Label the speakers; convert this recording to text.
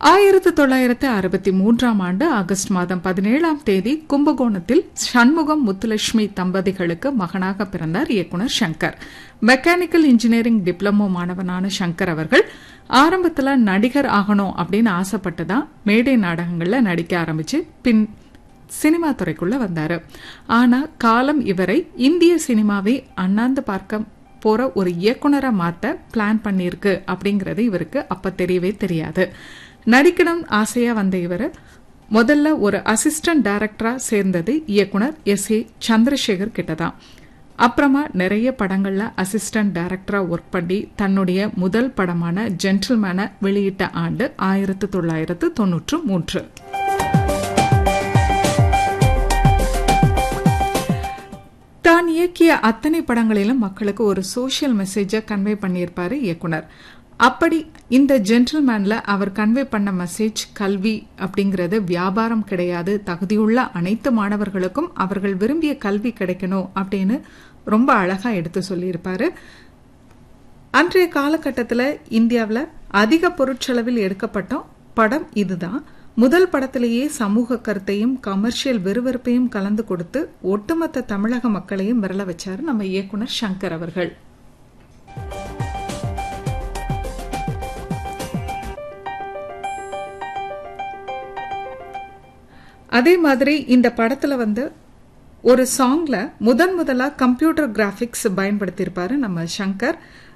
Speaker 1: ஆயிரத்து தொள்ளாயிரத்து அறுபத்தி மூன்றாம் ஆண்டு ஆகஸ்ட் மாதம் பதினேழாம் தேதி கும்பகோணத்தில் சண்முகம் முத்துலட்சுமி தம்பதிகளுக்கு மகனாக பிறந்தார் இயக்குனர் சங்கர் மெக்கானிக்கல் இன்ஜினியரிங் டிப்ளமோ மாணவனான சங்கர் அவர்கள் ஆரம்பத்துல நடிகர் ஆகணும் அப்படின்னு ஆசைப்பட்டு தான் மேடை நாடகங்கள்ல நடிக்க ஆரம்பிச்சு பின் சினிமா துறைக்குள்ள வந்தாரு ஆனா காலம் இவரை இந்திய சினிமாவை அண்ணாந்து பார்க்க போற ஒரு இயக்குனரா மாத்த பிளான் பண்ணியிருக்கு அப்படிங்கறது இவருக்கு அப்ப தெரியவே தெரியாது நடிக்கணும் ஆசையா வந்த இவர் முதல்ல ஒரு அசிஸ்டன்ட் டைரக்டரா சேர்ந்தது இயக்குனர் எஸ் ஏ சந்திரசேகர் கிட்டதான் அப்புறமா நிறைய படங்கள்ல அசிஸ்டன்ட் டைரக்டரா ஒர்க் பண்ணி தன்னுடைய முதல் படமான ஜென்டில்மேனை வெளியிட்ட ஆண்டு ஆயிரத்து தொள்ளாயிரத்து தொன்னூற்று மூன்று தான் இயக்கிய அத்தனை படங்களிலும் மக்களுக்கு ஒரு சோஷியல் மெசேஜை கன்வே பண்ணியிருப்பாரு இயக்குனர் அப்படி இந்த ஜென்டில்மேன்ல அவர் கன்வே பண்ண மெசேஜ் கல்வி அப்படிங்கிறது வியாபாரம் கிடையாது தகுதியுள்ள அனைத்து மாணவர்களுக்கும் அவர்கள் விரும்பிய கல்வி கிடைக்கணும் அப்படின்னு ரொம்ப அழகா எடுத்து சொல்லியிருப்பாரு அன்றைய காலகட்டத்தில் இந்தியாவில் அதிக பொருட்செலவில் எடுக்கப்பட்ட படம் இதுதான் முதல் படத்திலேயே சமூக கருத்தையும் கமர்ஷியல் விறுவிறுப்பையும் கலந்து கொடுத்து ஒட்டுமொத்த தமிழக மக்களையும் விரல வச்சாரு நம்ம இயக்குனர் சங்கர் அவர்கள் அதே மாதிரி இந்த படத்துல வந்து ஒரு சாங்ல முதன் முதலா கம்ப்யூட்டர் கிராபிக்ஸ் பயன்படுத்தியிருப்பாரு நம்ம சங்கர்